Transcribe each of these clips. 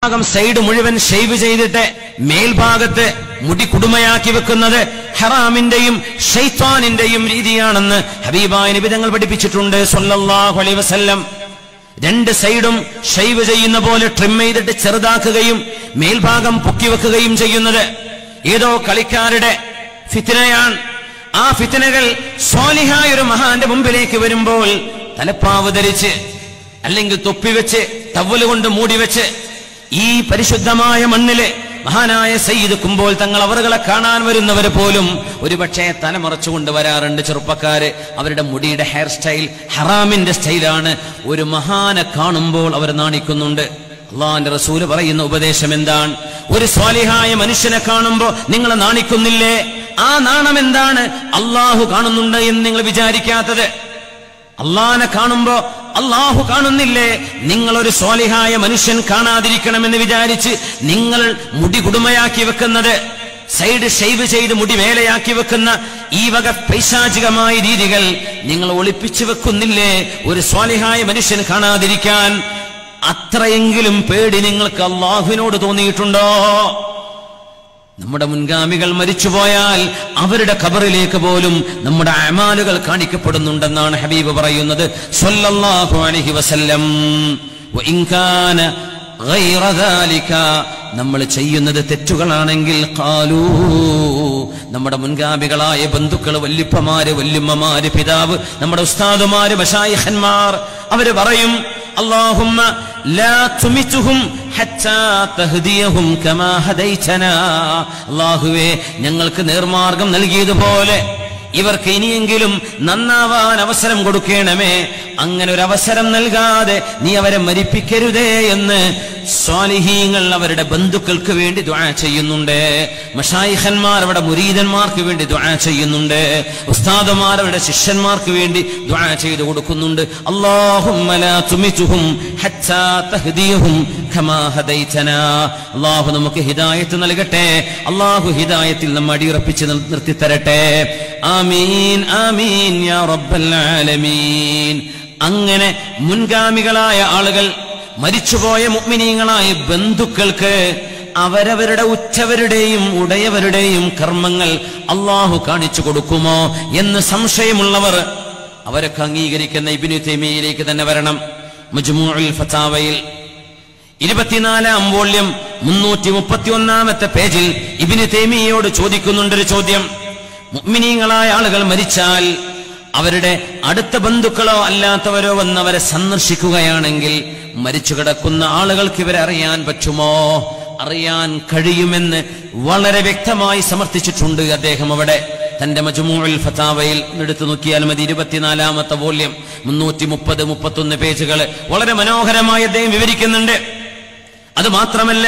ഭാഗം സൈഡ് മുഴുവൻ ഷെയ്വ് ചെയ്തിട്ട് മേൽഭാഗത്ത് മുടി കുടുമയാക്കി വെക്കുന്നത് ഹറാമിന്റെയും ഷെയ്ത്താനിന്റെയും രീതിയാണെന്ന് ഹബീബായ നിബിതങ്ങൾ പഠിപ്പിച്ചിട്ടുണ്ട് സല്ലല്ലാഹു അലൈഹി വസല്ലം രണ്ട് സൈഡും ഷെയ്വ് ചെയ്യുന്ന പോലെ ട്രിം ചെയ്തിട്ട് ചെറുതാക്കുകയും മേൽഭാഗം പൊക്കി വെക്കുകയും ചെയ്യുന്നത് ഏതോ കളിക്കാരുടെ ഫിത്തിനയാണ് ആ ഫിത്തിനകൾ സ്വാലിഹായ ഒരു മഹാന്റെ മുമ്പിലേക്ക് വരുമ്പോൾ തലപ്പാവ് ധരിച്ച് അല്ലെങ്കിൽ തൊപ്പി വെച്ച് ടവല് കൊണ്ട് മൂടി വെച്ച് ഈ പരിശുദ്ധമായ മണ്ണില് മഹാനായ സയ്യിദ് കുമ്പോൾ തങ്ങൾ അവറുകളെ കാണാൻ വരുന്നവര് പോലും ഒരുപക്ഷെ തലമറച്ചുകൊണ്ട് വരാറുണ്ട് ചെറുപ്പക്കാര് അവരുടെ മുടിയുടെ ഹെയർ സ്റ്റൈൽ ഹറാമിന്റെ സ്റ്റൈലാണ് ഒരു മഹാനെ കാണുമ്പോൾ അവർ നാണിക്കുന്നുണ്ട് അള്ളാന്റെ റസൂല് പറയുന്ന ഉപദേശം എന്താണ് ഒരു സ്വാലിഹായ മനുഷ്യനെ കാണുമ്പോ നിങ്ങൾ നാണിക്കുന്നില്ലേ ആ നാണം എന്താണ് അള്ളാഹു കാണുന്നുണ്ട് എന്ന് നിങ്ങൾ വിചാരിക്കാത്തത് അള്ളാനെ കാണുമ്പോ അള്ളാഹു കാണുന്നില്ലേ നിങ്ങൾ ഒരു സ്വാലിഹായ മനുഷ്യൻ കാണാതിരിക്കണമെന്ന് വിചാരിച്ച് നിങ്ങൾ മുടി കുടുമയാക്കി വെക്കുന്നത് സൈഡ് ഷെയ്വ് ചെയ്ത് മുടി മേലയാക്കി വെക്കുന്ന ഈ വക പൈശാചികമായ രീതികൾ നിങ്ങൾ ഒളിപ്പിച്ചു വെക്കുന്നില്ലേ ഒരു സ്വാലിഹായ മനുഷ്യൻ കാണാതിരിക്കാൻ അത്രയെങ്കിലും പേടി നിങ്ങൾക്ക് അള്ളാഹുവിനോട് തോന്നിയിട്ടുണ്ടോ നമ്മുടെ മുൻഗാമികൾ മരിച്ചുപോയാൽ അവരുടെ ഖബറിലേക്ക് പോലും നമ്മുടെ അമാലുകൾ കാണിക്കപ്പെടുന്നുണ്ടെന്നാണ് ഹബീബ് പറയുന്നത് സ്വല്ലല്ലാഹു അലൈഹി വസല്ലം വഇൻ കാന ഗൈറ ദാലിക നമ്മൾ ചെയ്യുന്നത് തെറ്റുകളാണെങ്കിൽ ഖാലൂ നമ്മുടെ മുൻഗാമികളായ ബന്ധുക്കൾ വല്യപ്പമാര് വല്യമ്മമാര് പിതാവ് നമ്മുടെ ഉസ്താദുമാര് ബഷായിഹന്മാർ അവര് പറയും اللهم لا تمتهم حتى تهديهم كما هديتنا അല്ലാഹുവേ ഞങ്ങൾക്ക് നേർമാർഗം നൽകിയതുപോലെ ഇവർക്ക് ഇനിയെങ്കിലും നന്നാവാൻ അവസരം കൊടുക്കണമേ അങ്ങനെ ഒരു അവസരം നൽകാതെ നീ അവരെ മരിപ്പിക്കരുതേ എന്ന് സ്വാലിഹീങ്ങൾ അവരുടെ ബന്ധുക്കൾക്ക് വേണ്ടി ദ്വാ ചെയ്യുന്നുണ്ട് മഷായിഖന്മാർ അവരുടെ മുരീദന്മാർക്ക് വേണ്ടി ദ്വാ ചെയ്യുന്നുണ്ട് ഉസ്താദുമാർ അവരുടെ ശിഷ്യന്മാർക്ക് വേണ്ടി ദ്വാ ചെയ്തു കൊടുക്കുന്നുണ്ട് അല്ലാഹുമ്മ ലാ തുമിതുഹും ഹത്താ തഹ്ദിയഹും കമാ ഹദൈതനാ അല്ലാഹു നമുക്ക് ഹിദായത്ത് നൽകട്ടെ അല്ലാഹു ഹിദായത്തിൽ നമ്മ അടിയുറപ്പിച്ച് നിർ- നിർത്തി തരട്ടെ ആമീൻ ആമീൻ യാ റബ്ബൽ ആലമീൻ അങ്ങനെ മുൻഗാമികളായ ആളുകൾ മരിച്ചുപോയ മുഅ്മിനീങ്ങളായ ബന്ധുക്കൾക്ക് അവരവരുടെ ഉറ്റവരുടെയും ഉടയവരുടെയും കർമ്മങ്ങൾ അള്ളാഹു കാണിച്ചു കൊടുക്കുമോ എന്ന് സംശയമുള്ളവർ അവരൊക്കെ അംഗീകരിക്കുന്ന ഇബിനു തൈമിയയിലേക്ക് തന്നെ വരണം മജ്മൂഉൽ ഫതാവയിൽ ഇരുപത്തിനാലാം വോള്യം മുന്നൂറ്റി മുപ്പത്തി ഒന്നാമത്തെ പേജിൽ ഇബിന് തേമിയോട് ചോദിക്കുന്നുണ്ടൊരു ചോദ്യം മുഅ്മിനീങ്ങളായ ആളുകൾ മരിച്ചാൽ അവരുടെ അടുത്ത ബന്ധുക്കളോ അല്ലാത്തവരോ വന്നവരെ സന്ദർശിക്കുകയാണെങ്കിൽ മരിച്ചു കിടക്കുന്ന ആളുകൾക്ക് ഇവരെ അറിയാൻ പറ്റുമോ അറിയാൻ കഴിയുമെന്ന് വളരെ വ്യക്തമായി സമർത്ഥിച്ചിട്ടുണ്ട് അദ്ദേഹം അവിടെ തന്റെ മജുമൂൽ ഫതാവയിൽ എടുത്തു നോക്കിയാൽ മതി ഇരുപത്തിനാലാമത്തെ വോള്യം മുന്നൂറ്റി മുപ്പത് മുപ്പത്തൊന്ന് പേജുകൾ വളരെ മനോഹരമായി അദ്ദേഹം വിവരിക്കുന്നുണ്ട് അത് മാത്രമല്ല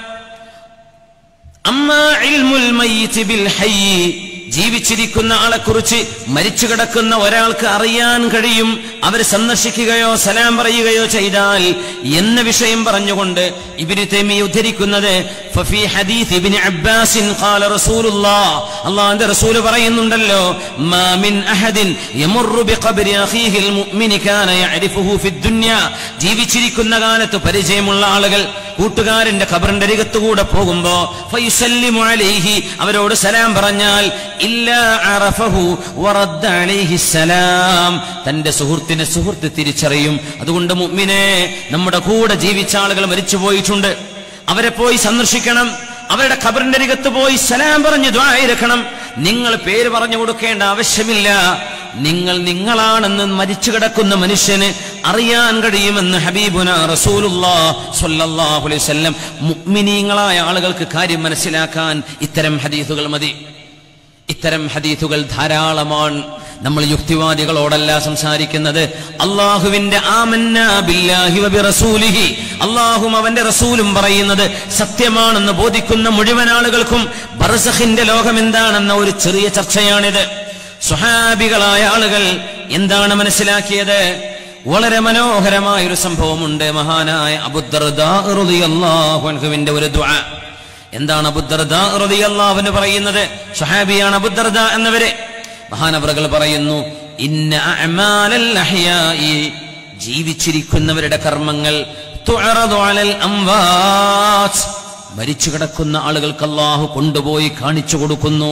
അമ്മ ഇൽമുൽ മയ്യിത്ത് ബിൽ ഹയ്യ് ജീവിച്ചിരിക്കുന്ന ആളെക്കുറിച്ച് മരിച്ചു കിടക്കുന്ന ഒരാൾക്ക് അറിയാൻ കഴിയും അവർ സന്ദർശിക്കുകയോ സലാം പറയുകയോ ചെയ്താൽ എന്ന വിഷയം പറഞ്ഞുകൊണ്ട് ഇബിന് തെമി ഉദ്ധരിക്കുന്നത് ഫഫി ഹദീസ് ഇബ്നു അബ്ബാസിൻ ഖാല റസൂലുള്ളാഹ് അല്ലാഹുവിന്റെ റസൂൽ പറയുന്നുണ്ടല്ലോ മാ മിൻ അഹദിൻ യമുറു ബിഖബ്രി അഖീഹിൽ മുഅ്മിനി കാന യഅരിഫുഹു ഫിദ് ദുനിയ ജീവിച്ചിരിക്കുന്ന കാലത്ത് പരിചയമുള്ള ആളുകൾ കൂട്ടുകാരന്റെ ഖബറിന്റെ അരികത്തുകൂടെ പോകുമ്പോ ഫയുസല്ലിമു അലൈഹി അവരോട് സലാം പറഞ്ഞാൽ ഇല്ലാ അറഫഹു വറദ്ദ അലൈഹി സലാം തന്റെ സുഹൃത്തിനെ സുഹൃത്ത് തിരിച്ചറിയും അതുകൊണ്ട് മുഅ്മിനെ നമ്മുടെ കൂടെ ജീവിച്ച ആളുകൾ മരിച്ചു പോയിട്ടുണ്ട് അവരെ പോയി സന്ദർശിക്കണം അവരുടെ ഖബറിന്റെ അരികത്ത് പോയി സലാം പറഞ്ഞ് ദ്വായിരക്കണം നിങ്ങൾ പേര് പറഞ്ഞു കൊടുക്കേണ്ട ആവശ്യമില്ല നിങ്ങൾ നിങ്ങളാണെന്ന് മരിച്ചു കിടക്കുന്ന മനുഷ്യന് അറിയാൻ കഴിയുമെന്ന് ഹബീബുന റസൂലുല്ലാ സ്വല്ലല്ലാഹു അലൈഹി വസല്ലം മുഅ്മിനീങ്ങളായ ആളുകൾക്ക് കാര്യം മനസ്സിലാക്കാൻ ഇത്തരം ഹദീസുകൾ മതി ഇത്തരം ഹദീസുകൾ ധാരാളമാണ് നമ്മൾ യുക്തിവാദികളോടല്ല സംസാരിക്കുന്നത് അള്ളാഹുവിന്റെ ആമന്ന ബില്ലാഹി വബി റസൂലിഹി അള്ളാഹും അവന്റെ റസൂലും പറയുന്നത് സത്യമാണെന്ന് ബോധിക്കുന്ന മുഴുവൻ ആളുകൾക്കും ബർസഖിന്റെ ലോകം എന്താണെന്ന ഒരു ചെറിയ ചർച്ചയാണിത് സുഹാബികളായ ആളുകൾ എന്താണ് മനസ്സിലാക്കിയത് വളരെ മനോഹരമായ ഒരു സംഭവമുണ്ട് മഹാനായ അബുദ്ദർദാഹുവിന്റെ ഒരു ദുആ എന്താണ് അബുദ്ദർദാഹുവിന് പറയുന്നത് സുഹാബിയാണ് അബുദ്ദർദ എന്നവരെ മഹാനവറുകൾ പറയുന്നു ഇന്ന അഅമാലൽ അഹ്യായി ജീവിച്ചിരിക്കുന്നവരുടെ കർമ്മങ്ങൾ തുഅറദു അലൽ അംവാത്ത് മരിച്ചു കിടക്കുന്ന ആളുകൾക്ക് അല്ലാഹു കൊണ്ടുപോയി കാണിച്ചു കൊടുക്കുന്നു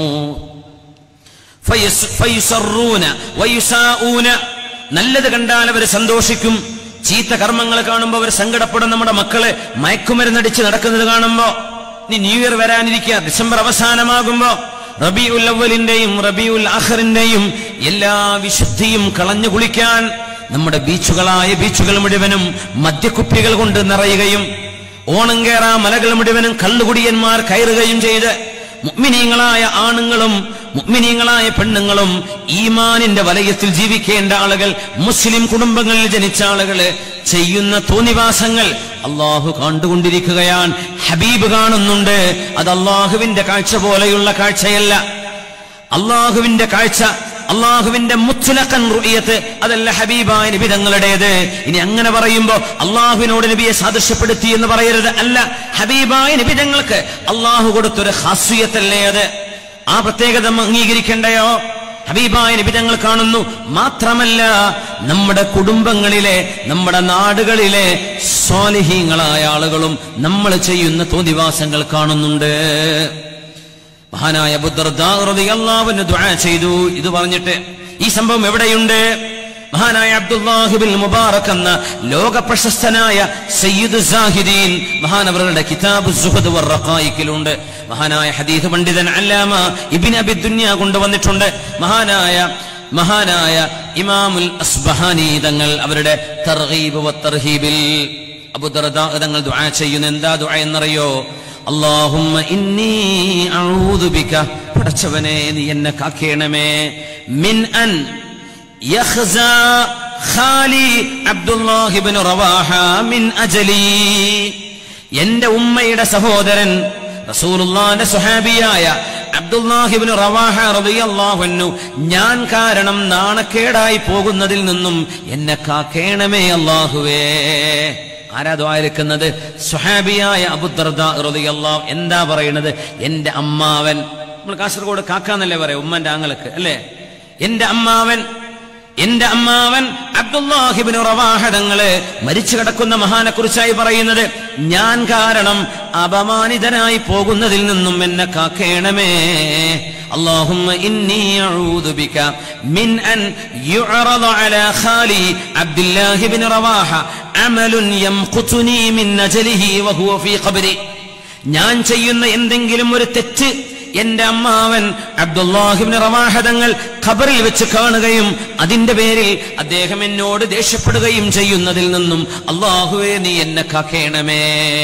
ഫയസ്- ഫയുസറൂന വയുസാഊന. നല്ലത് കണ്ടാൽ അവർ സന്തോഷിക്കും ചീത്ത കർമ്മങ്ങൾ കാണുമ്പോൾ അവർ സങ്കടപ്പെടും നമ്മുടെ മക്കള് മയക്കുമരുന്നടിച്ച് നടക്കുന്നത് കാണുമ്പോ ഇനി ന്യൂ ഇയർ വരാനിരിക്കുക ഡിസംബർ അവസാനമാകുമ്പോ റബിഉൽ അവലിന്റെയും റബിഉൽ ആഖറിന്റെയും എല്ലാ വിശുദ്ധിയും കളഞ്ഞു കുളിക്കാൻ നമ്മുടെ ബീച്ചുകളായ ബീച്ചുകൾ മുഴുവനും മദ്യക്കുപ്പികൾ കൊണ്ട് നിറയുകയും ഓണം കേറാ മലകൾ മുഴുവനും കള്ളുകുടിയന്മാർ കയറുകയും ചെയ്ത് മുഗ്മിനീങ്ങളായ ആണുങ്ങളും മുഗ്മിനീങ്ങളായ പെണ്ണുങ്ങളും ഈമാനിന്റെ വലയത്തിൽ ജീവിക്കേണ്ട ആളുകൾ മുസ്ലിം കുടുംബങ്ങളിൽ ജനിച്ച ആളുകള് ചെയ്യുന്ന തോന്നിവാസങ്ങൾ അള്ളാഹു കണ്ടുകൊണ്ടിരിക്കുകയാണ് ഹബീബ് കാണുന്നുണ്ട് അത് അള്ളാഹുവിന്റെ കാഴ്ച പോലെയുള്ള കാഴ്ചയല്ല അള്ളാഹുവിന്റെ കാഴ്ച അള്ളാഹുവിന്റെ മുത്തുലക്കൻ റുഇയത്ത് അതല്ല ഹബീബായ നബി തങ്ങളുടേത് ഇനി അങ്ങനെ പറയുമ്പോ അള്ളാഹുവിനോട് നബിയെ സാദൃശ്യപ്പെടുത്തി എന്ന് പറയരുത് അല്ല ഹബീബായ നബി തങ്ങൾക്ക് അള്ളാഹു കൊടുത്തൊരു ഹാസ്യത്തല്ലേ അത് ആ പ്രത്യേകത നമ്മ അംഗീകരിക്കണ്ടയോ ഹബീബായ നബി തങ്ങൾ കാണുന്നു മാത്രമല്ല നമ്മുടെ കുടുംബങ്ങളിലെ നമ്മുടെ നാടുകളിലെ സ്വാലിഹീങ്ങളായ ആളുകളും നമ്മൾ ചെയ്യുന്ന തോന്നിവാസങ്ങൾ കാണുന്നുണ്ട് മഹാനായ ബുദ്ധർദാഹുവിന് ദുആ ചെയ്തു ഇത് പറഞ്ഞിട്ട് ഈ സംഭവം എവിടെയുണ്ട് മഹാനായ അബ്ദുല്ലാഹിബിൻ മുബാറക് എന്ന ലോക പ്രശസ്തനായ സയ്യിദ് സാഹിദീൻ മഹാനവറുടെ കിതാബ് സുഹദ് റഖായിക്കിലുണ്ട് മഹാനായ ഹദീസ് പണ്ഡിതൻ അല്ലാമ ഇബിൻ അബി ദുന്യ കൊണ്ടുവന്നിട്ടുണ്ട് മഹാനായ മഹാനായ ഇമാമുൽ അസ്ബഹാനി തങ്ങൾ അവരുടെ തർഗീബ് വ തർഹീബിൽ അബുദർദാ തങ്ങൾ ദുആ ചെയ്യുന്ന എന്താ ദുആ എന്നറിയോ അള്ളാഹുമ്മ ഇന്നി അഊദു ബിക പടച്ചവനെ നീ എന്നെ കാക്കേണമേ മിൻ അൻ യഖ്സ ഖാലി അബ്ദുല്ലാഹി ഇബ്നു റവാഹ മിൻ അജലി എന്റെ ഉമ്മയുടെ സഹോദരൻ റസൂലുള്ളാന്റെ സ്വഹാബിയായ അബ്ദുല്ലാഹിബ്നു റവാഹ റളിയല്ലാഹു അൻഹു ഞാൻ കാരണം നാണക്കേടായി പോകുന്നതിൽ നിന്നും എന്നെ കാക്കേണമേ അല്ലാഹുവേ ആരാ ദ്വാരക്കുന്നത് സുഹാബിയായ അബുദർദ റളിയല്ലാഹു എന്താ പറയുന്നത് എന്റെ അമ്മാവൻ നമ്മൾ കാസർഗോഡ് കാക്കാന്നല്ലേ പറയാം ഉമ്മന്റെ ആങ്ങൾക്ക് അല്ലേ എന്റെ അമ്മാവൻ എന്റെ അമ്മാവൻ അബ്ദുല്ലാഹിബിന് റവാഹതങ്ങള് മരിച്ചു കിടക്കുന്ന മഹാനെ കുറിച്ചായി പറയുന്നത് ഞാൻ കാരണം അപമാനിതനായി പോകുന്നതിൽ നിന്നും എന്നെ കാക്കേണമേ اللهم إني أعوذ بك من أن يعرض على خالي عبد الله بن رواحة عمل يمقتني من نجله وهو في قبري ഞാൻ ചെയ്യുന്ന എന്തെങ്കിലും ഒരു തെറ്റ് എന്റെ അമ്മാവൻ അബ്ദുല്ലാഹിബിന് റവാഹതങ്ങൾ ഖബറിൽ വെച്ച് കാണുകയും അതിന്റെ പേരിൽ അദ്ദേഹം എന്നോട് ദേഷ്യപ്പെടുകയും ചെയ്യുന്നതിൽ നിന്നും അള്ളാഹുവേ നീ എന്നെ കാക്കേണമേ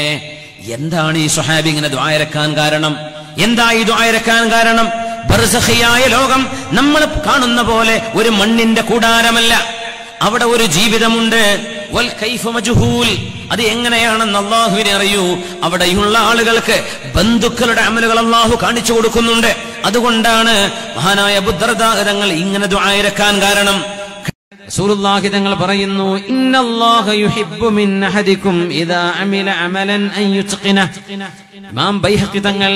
എന്താണ് ഈ സുഹാബി ഇങ്ങനെ ദ്വായരക്കാൻ കാരണം എന്താ ഈ ദ്വായരക്കാൻ കാരണം ബർസഖിയായ ലോകം നമ്മൾ കാണുന്ന പോലെ ഒരു മണ്ണിന്റെ കൂടാരമല്ല അവിടെ ഒരു ജീവിതമുണ്ട് വൽ കൈഫ മജ്ഹൂൽ അത് എങ്ങനെയാണെന്ന് അള്ളാഹുവിനെ അറിയൂ അവിടെയുള്ള ആളുകൾക്ക് ബന്ധുക്കളുടെ അമലുകൾ അള്ളാഹു കാണിച്ചു കൊടുക്കുന്നുണ്ട് അതുകൊണ്ടാണ് മഹാനായ ബുദ്ധർദാഹതങ്ങൾ ഇങ്ങനെ ദുആയിരക്കാൻ കാരണം റസൂലുള്ളാഹി തങ്ങൾ പറയുന്നു ഇന്നല്ലാഹ യുഹിബ്ബു മിൻ അഹദിക്കും ഇദാ അമില അമലൻ അൻ യുത്ഖിന ഇമാം ബൈഹഖി തങ്ങൾ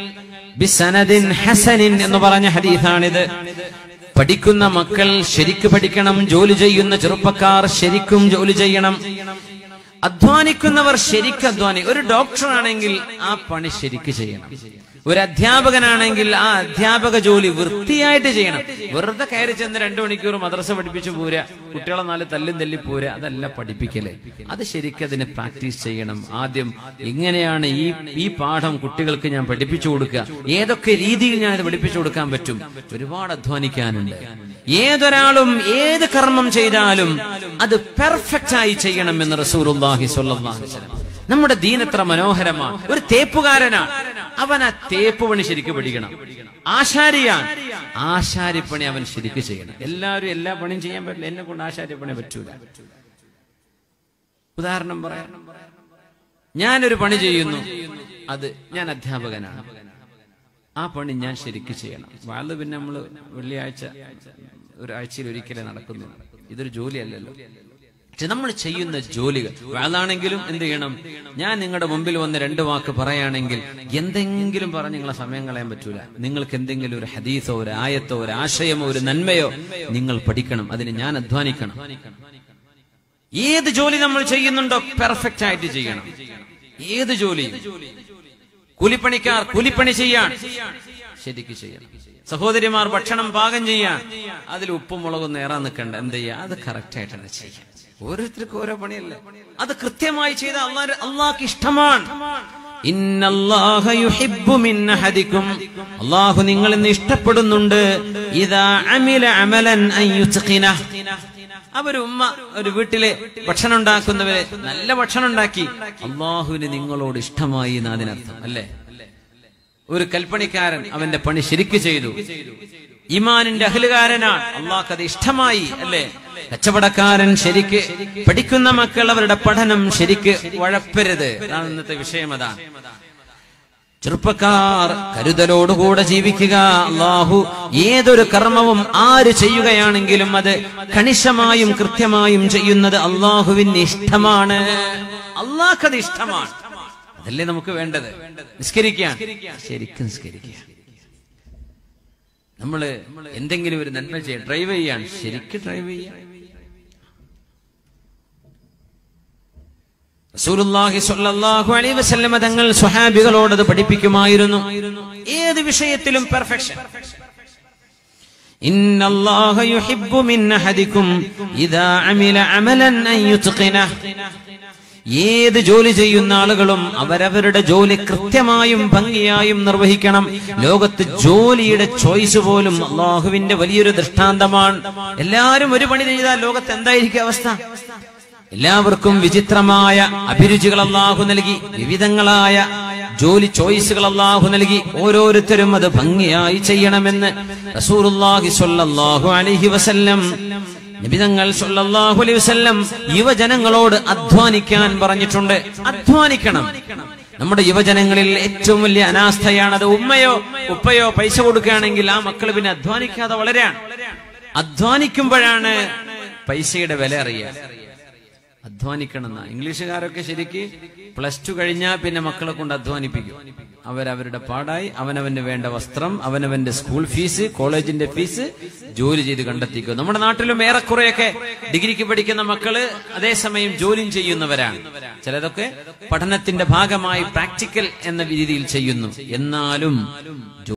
ബിസനദിൻ ഹസനിൻ എന്ന് പറഞ്ഞ ഹദീസാണിത് പഠിക്കുന്ന മക്കൾ ശരിക്ക് പഠിക്കണം ജോലി ചെയ്യുന്ന ചെറുപ്പക്കാർ ശരിക്കും ജോലി ചെയ്യണം അധ്വാനിക്കുന്നവർ ശരിക്ക് അധ്വാനി ഒരു ഡോക്ടറാണെങ്കിൽ ആ പണി ശരിക്ക് ചെയ്യണം ഒരു അധ്യാപകനാണെങ്കിൽ ആ അധ്യാപക ജോലി വൃത്തിയായിട്ട് ചെയ്യണം വെറുതെ കയറി ചെന്ന് രണ്ടു മണിക്കൂർ മദ്രസ പഠിപ്പിച്ചു പോരാ കുട്ടികളെ നാല് തല്ലും തല്ലി പോരാ അതല്ല പഠിപ്പിക്കല് അത് ശരിക്കും അതിനെ പ്രാക്ടീസ് ചെയ്യണം ആദ്യം എങ്ങനെയാണ് ഈ ഈ പാഠം കുട്ടികൾക്ക് ഞാൻ പഠിപ്പിച്ചു കൊടുക്കുക ഏതൊക്കെ രീതിയിൽ ഞാൻ ഇത് പഠിപ്പിച്ചു കൊടുക്കാൻ പറ്റും ഒരുപാട് അധ്വാനിക്കാനുണ്ട് ഏതൊരാളും ഏത് കർമ്മം ചെയ്താലും അത് പെർഫെക്റ്റ് ആയി ചെയ്യണം എന്ന് റസൂലുള്ളാഹി സ്വല്ലല്ലാഹു അലൈഹി വസല്ലം നമ്മുടെ ദീൻ എത്ര മനോഹരമാണ് ഒരു തേപ്പുകാരനാണ് അവൻ ആ തേപ്പ് പണി ശരിക്കും പഠിക്കണം ആശാരിയാണ് ആശാരിപ്പണി അവൻ ശരിക്കും ചെയ്യണം എല്ലാവരും എല്ലാ പണിയും ചെയ്യാൻ പറ്റില്ല എന്നെ കൊണ്ട് ആശാരിപ്പണി പറ്റൂല ഉദാഹരണം പറയാം ഞാനൊരു പണി ചെയ്യുന്നു അത് ഞാൻ അധ്യാപകനാണ് ആ പണി ഞാൻ ശരിക്കും ചെയ്യണം വാള് പിന്നെ നമ്മൾ വെള്ളിയാഴ്ച ഒരാഴ്ചയിൽ ഒരിക്കലേ നടക്കുന്നു ഇതൊരു ജോലിയല്ലല്ലോ പക്ഷെ നമ്മൾ ചെയ്യുന്ന ജോലികൾ വാളാണെങ്കിലും എന്ത് ചെയ്യണം ഞാൻ നിങ്ങളുടെ മുമ്പിൽ വന്ന് രണ്ട് വാക്ക് പറയുകയാണെങ്കിൽ എന്തെങ്കിലും പറഞ്ഞ് നിങ്ങളെ സമയം കളയാൻ പറ്റൂല നിങ്ങൾക്ക് എന്തെങ്കിലും ഒരു ഹദീസോ ഒരു ആയത്തോ ഒരു ആശയമോ ഒരു നന്മയോ നിങ്ങൾ പഠിക്കണം അതിന് ഞാൻ അധ്വാനിക്കണം ഏത് ജോലി നമ്മൾ ചെയ്യുന്നുണ്ടോ പെർഫെക്റ്റ് ആയിട്ട് ചെയ്യണം ഏത് ജോലി കൂലിപ്പണിക്കാർ കൂലിപ്പണി ചെയ്യാൻ ശരിക്ക് ചെയ്യണം സഹോദരിമാർ ഭക്ഷണം പാകം ചെയ്യാൻ അതിൽ ഉപ്പും മുളകും നേറാൻ നിൽക്കണ്ട എന്ത് ചെയ്യാ അത് കറക്റ്റ് ആയിട്ട് തന്നെ ചെയ്യാം ഓരോരുത്തർക്കും ഓരോ പണിയല്ലേ അത് കൃത്യമായി ചെയ്ത അള്ളാഹ് അള്ളാഹ്ക്ക് ഇഷ്ടമാണ് ഇന്നല്ലാഹ യുഹിബ്ബു മിൻ അഹദിക്കും അല്ലാഹു നിങ്ങൾ ഇന്ന് ഇഷ്ടപ്പെടുന്നുണ്ട് ഇദാ അമില അമലൻ അൻ യുത്ഖിനഹ് അവര് ഉമ്മ ഒരു വീട്ടിലെ ഭക്ഷണം ഉണ്ടാക്കുന്നവരെ നല്ല ഭക്ഷണം ഉണ്ടാക്കി അള്ളാഹുവിന് നിങ്ങളോട് ഇഷ്ടമായി എന്ന് അതിനർത്ഥം അല്ലേ ഒരു കൽപ്പണിക്കാരൻ അവന്റെ പണി ശരിക്ക് ചെയ്തു ഇമാനിന്റെ അഹലുകാരനാണ് അള്ളാഹ് അത് ഇഷ്ടമായി അല്ലേ കച്ചവടക്കാരൻ ശരിക്ക് പഠിക്കുന്ന മക്കൾ അവരുടെ പഠനം ശരിക്ക് ഉഴപ്പരുത് അതാണ് ഇന്നത്തെ വിഷയം അതാണ് ചെറുപ്പക്കാർ കരുതലോടുകൂടെ ജീവിക്കുക അള്ളാഹു ഏതൊരു കർമ്മവും ആര് ചെയ്യുകയാണെങ്കിലും അത് കണിശമായും കൃത്യമായും ചെയ്യുന്നത് അള്ളാഹുവിന് ഇഷ്ടമാണ് അള്ളാഹ്ക്കത് ഇഷ്ടമാണ് അതല്ലേ നമുക്ക് വേണ്ടത് നിസ്കരിക്കാൻ ശരിക്കും നിസ്കരിക്കുക നമ്മള് എന്തെങ്കിലും ഒരു നന്മ ചെയ്യാൻ ഡ്രൈവ് ചെയ്യാൻ ശരിക്കും ഡ്രൈവ് ചെയ്യാൻ റസൂലുള്ളാഹി സ്വല്ലല്ലാഹു അലൈഹി വസല്ലമ തങ്ങൾ സ്വഹാബികളോട് അത് പഠിപ്പിക്കുമായിരുന്നു ഏത് വിഷയത്തിലും പെർഫെക്ഷൻ إن الله يحب من أحدكم إذا عمل عملا أن يتقنه ഏത് ജോലി ചെയ്യുന്ന ആളുകളും അവരവരുടെ ജോലി കൃത്യമായും ഭംഗിയായും നിർവഹിക്കണം ലോകത്ത് ജോലിയുടെ ചോയ്സ് പോലും അള്ളാഹുവിന്റെ വലിയൊരു ദൃഷ്ടാന്തമാണ് എല്ലാവരും ഒരു പണി ചെയ്താൽ ലോകത്ത് എന്തായിരിക്കും അവസ്ഥ എല്ലാവർക്കും വിചിത്രമായ അഭിരുചികൾ അള്ളാഹു നൽകി വിവിധങ്ങളായ ജോലി ചോയ്സുകൾ അള്ളാഹു നൽകി ഓരോരുത്തരും അത് ഭംഗിയായി ചെയ്യണമെന്ന് റസൂലുള്ളാഹി സ്വല്ലല്ലാഹു അലൈഹി വസല്ലം നിബിതങ്ങൾ സല്ലല്ലാഹു അലൈഹി വസല്ലം യുവജനങ്ങളോട് അധ്വാനിക്കാൻ പറഞ്ഞിട്ടുണ്ട് അധ്വാനിക്കണം നമ്മുടെ യുവജനങ്ങളിൽ ഏറ്റവും വലിയ അനാസ്ഥയാണത് ഉമ്മയോ ഉപ്പയോ പൈസ കൊടുക്കുകയാണെങ്കിൽ ആ മക്കൾ പിന്നെ അധ്വാനിക്കാതെ വളരാണ് അധ്വാനിക്കുമ്പോഴാണ് പൈസയുടെ വില അറിയുക അധ്വാനിക്കണം എന്നാ ഇംഗ്ലീഷുകാരൊക്കെ ശരിക്ക് പ്ലസ് ടു കഴിഞ്ഞാൽ പിന്നെ മക്കളെ കൊണ്ട് അധ്വാനിപ്പിക്കും അവരവരുടെ പാടായി അവനവന് വേണ്ട വസ്ത്രം അവനവന്റെ സ്കൂൾ ഫീസ് കോളേജിന്റെ ഫീസ് ജോലി ചെയ്ത് കണ്ടെത്തിക്കും നമ്മുടെ നാട്ടിലും ഏറെക്കുറെയൊക്കെ ഡിഗ്രിക്ക് പഠിക്കുന്ന മക്കള് അതേസമയം ജോലിയും ചെയ്യുന്നവരാണ് ചിലതൊക്കെ പഠനത്തിന്റെ ഭാഗമായി പ്രാക്ടിക്കൽ എന്ന രീതിയിൽ ചെയ്യുന്നു എന്നാലും